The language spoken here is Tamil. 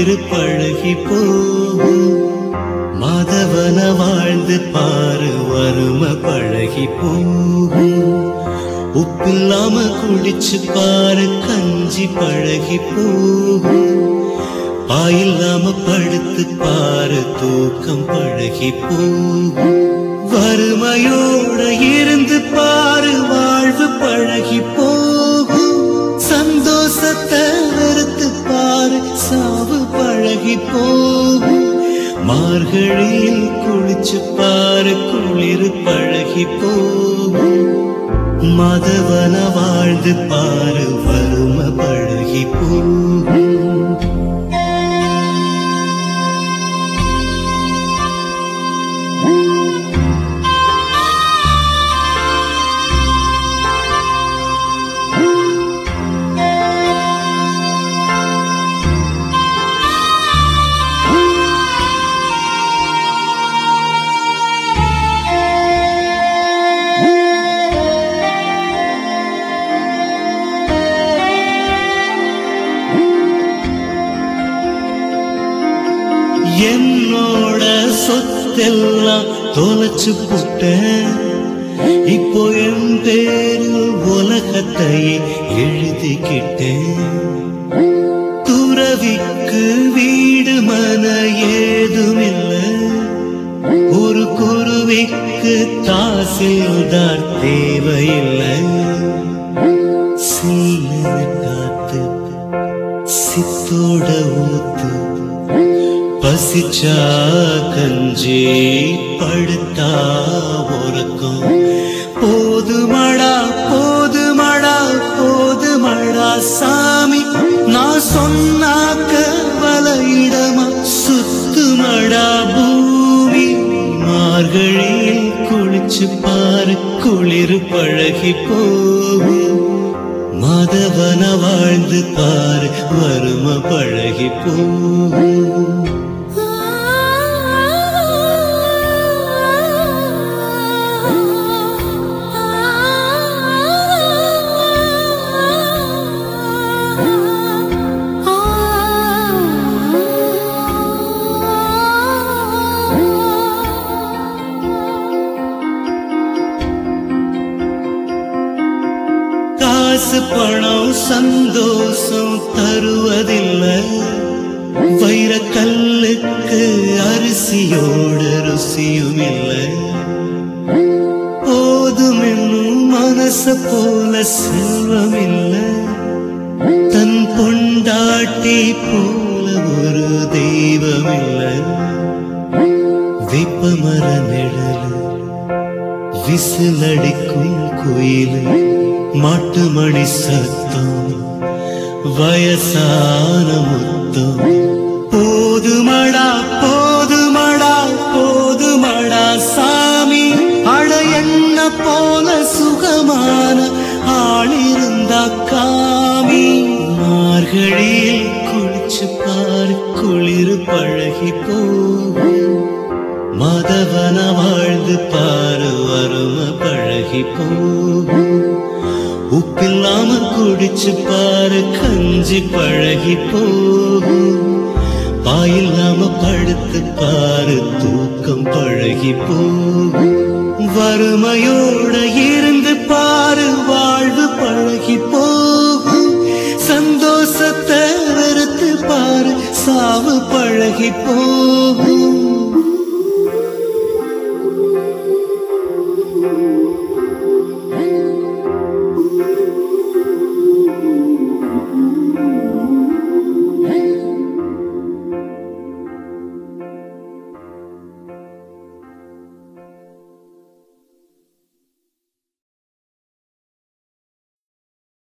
குளிர் பழகி போகும் மாதவன வாழ்ந்து பாரு வறுமை பழகி போகும் உப்பில்லாம குடிச்சு பாரு கஞ்சி பழகி போகும் பாயில்லாம படுத்து பாரு தூக்கம் பழகி போகும் வறுமையோட இருந்து பாரு வாழ்வு பழகி போகும் சந்தோஷத்தை வெறுத்து பாரு சாவு பழகி போகும் மார்கழியில் குளிச்சு பாரு குளிர் பழகி போகும் மதவன வாழ்ந்து பாரு வறுமை பழகி போகும் என்னோட சொத்தெல்லாம் தொலைச்சு புட்டேன் இப்போ என் பேரில் உலகத்தையே எழுதிக்கிட்டேன் துறவிக்கு வீடு மன ஏதுமில்லை ஒரு குருவிக்கு தாசில்தார் தேவையில்லை சீன காத்து சித்தோட ஊத்து பசிச்சா கஞ்சி படுத்தா உறக்கம் போதுமடா போதுமடா போதுமடா சாமி நான் சொன்னாக்க வலையிடமா சுத்துமடா பூமி மார்கழியில் குளிச்சு பாரு குளிர் பழகி போகும் மாதவன வாழ்ந்து பாரு வறுமை பழகி போகும் காசு பணம் சந்தோஷம் தருவதில்லை வைரக்கல்லுக்கு அரிசியோட ருசியும் இல்லை போதும் என்னும் மனச போல செல்வம் இல்லை தன் பொண்டாட்டி போல ஒரு தெய்வம் இல்லை வேப்பமர நிழல் விசிலடிக்கும் குயில் மாட்டு மணி சத்தம் வயசான முத்தம் போதுமடா போதுமடா போதுமடா சாமி அட என்ன போல சுகமான ஆளிருந்தா காமி மார்கழியில் குளிச்சு பாரு குளிர் பழகி போகும் மதவன வாழ்ந்து பாரு வறுமை பழகி போகும் உப்பில்லாம குடிச்சு பாரு கஞ்சி பழகி போகும் பாயில்லாம படுத்து பாரு தூக்கம் பழகி போகும் வறுமையோட இருந்து பாரு வாழ்வு பழகி போகும் சந்தோஷத்தை வெறுத்து பாரு சாவு பழகி போகும்